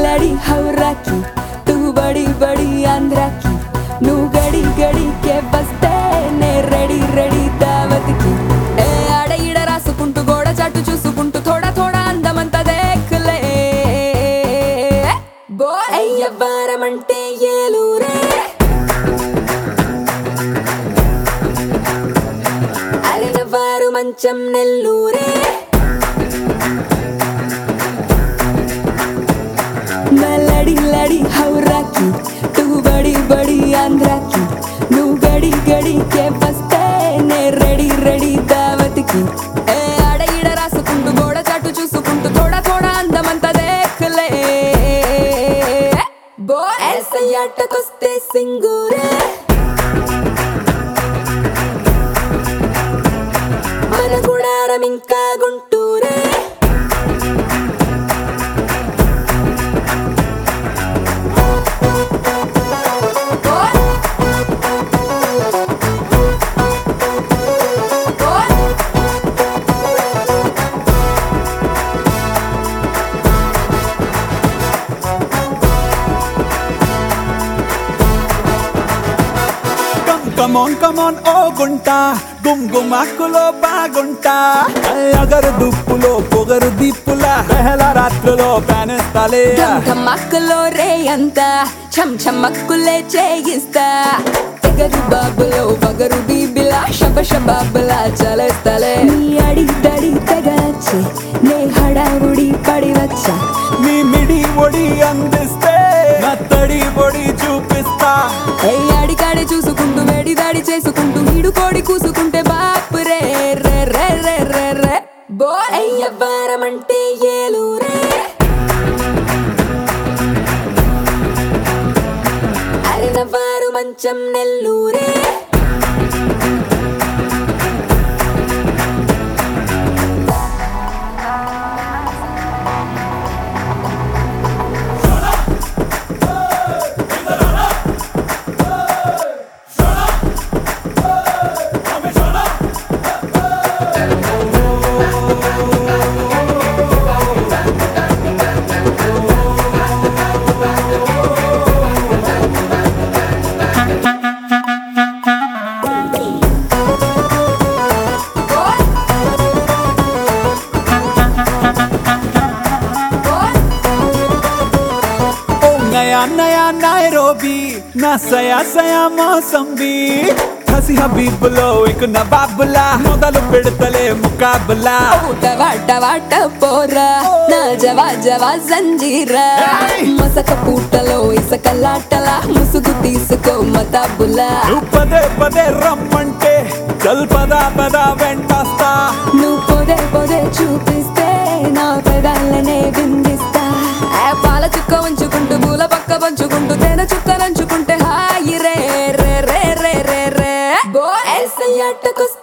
లడి హౌరాకి తూ బడి బడి ఆంధ్రాకి నువ్వు గడి గడికే వస్తే నే రెడీ రెడీ దావత్కి ఏ ఆడ ఈడ రాసుకుంటూ గోడ చాటు చూసుకుంటూ థోడా థోడా అందమంతా దేఖలే బో అయ్యవ్వారమంటే ఏలూరే అరనవారు మంచం నెల్లూరే లడి లడి హౌరాకి తూ బడి బడి ఆంధ్రాకి నువ్వు గడి గడికే వస్తే నే రెడీ రెడీ దావత్కి ఏ ఆడ ఈడ రాసుకుంటూ గోడ చాటు చూసుకుంటూ థోడా థోడా అందమంతా దేఖలే బో ఎస్ఐయాటకొస్తే సింగూరే మన గుడారం ఇంకా గుంటూరే కమ్ కమోన్ కమోన్ ఓ గుంట గుమ్ గుమాకులో బాగుంటా అగరు దుప్పులో పొగరు దిప్పుల పెహల రాత్రులో పేనేస్తాలే ధమ్మక్కలో రే అంత చం చమ్మక్కులే చేయిస్తా తెగరు బాబులో వగరు బీబిలా శబ శబాబులా చలేస్తలే నీ అడి దడి తెగచ్చే నే హడావుడి పడి వచ్చా నీ మిడి ఒడి అందిస్తే నా తడి ఒడి చూపిస్తా ఏ అడికాడి చూసుకుంటూ వేడి దాడి చేసుకుంటూ వీడు కోడి కూసుకుంటే బాపు రే రే రే రే రే రే బో అయ్యవ్వారమంటే ఏలూరే అరినవారు మంచం నెల్లూరే ఓ నయా నయా నైరోబీ నా సయా సయా మోసంబీ హసి హబీబులో ఇక నవాబులా మొదలు పెడతలే ముకాబులా ఊట వాట వాట పోరా నా జవా జవా జంజీరా మసక పూటలో ఇసకలాటలా ముసుగు తీసుకో మతాబులా నువ్వు పదే పదే రమ్మంటే చల్ పదా పదా వెంటస్తా నువ్వు పొదే పొదే చూపిస్తే నా పెదాలనే బిందిస్తా ఆ పాల చుక్క ఉంచుకుంటూ పూల పక్క పంచుకుంటూ తేనె చుక్క నంచుకుంటే హాయి రే రే రే రే రే రే బో ఎస్ఐ అట్టకొస్తే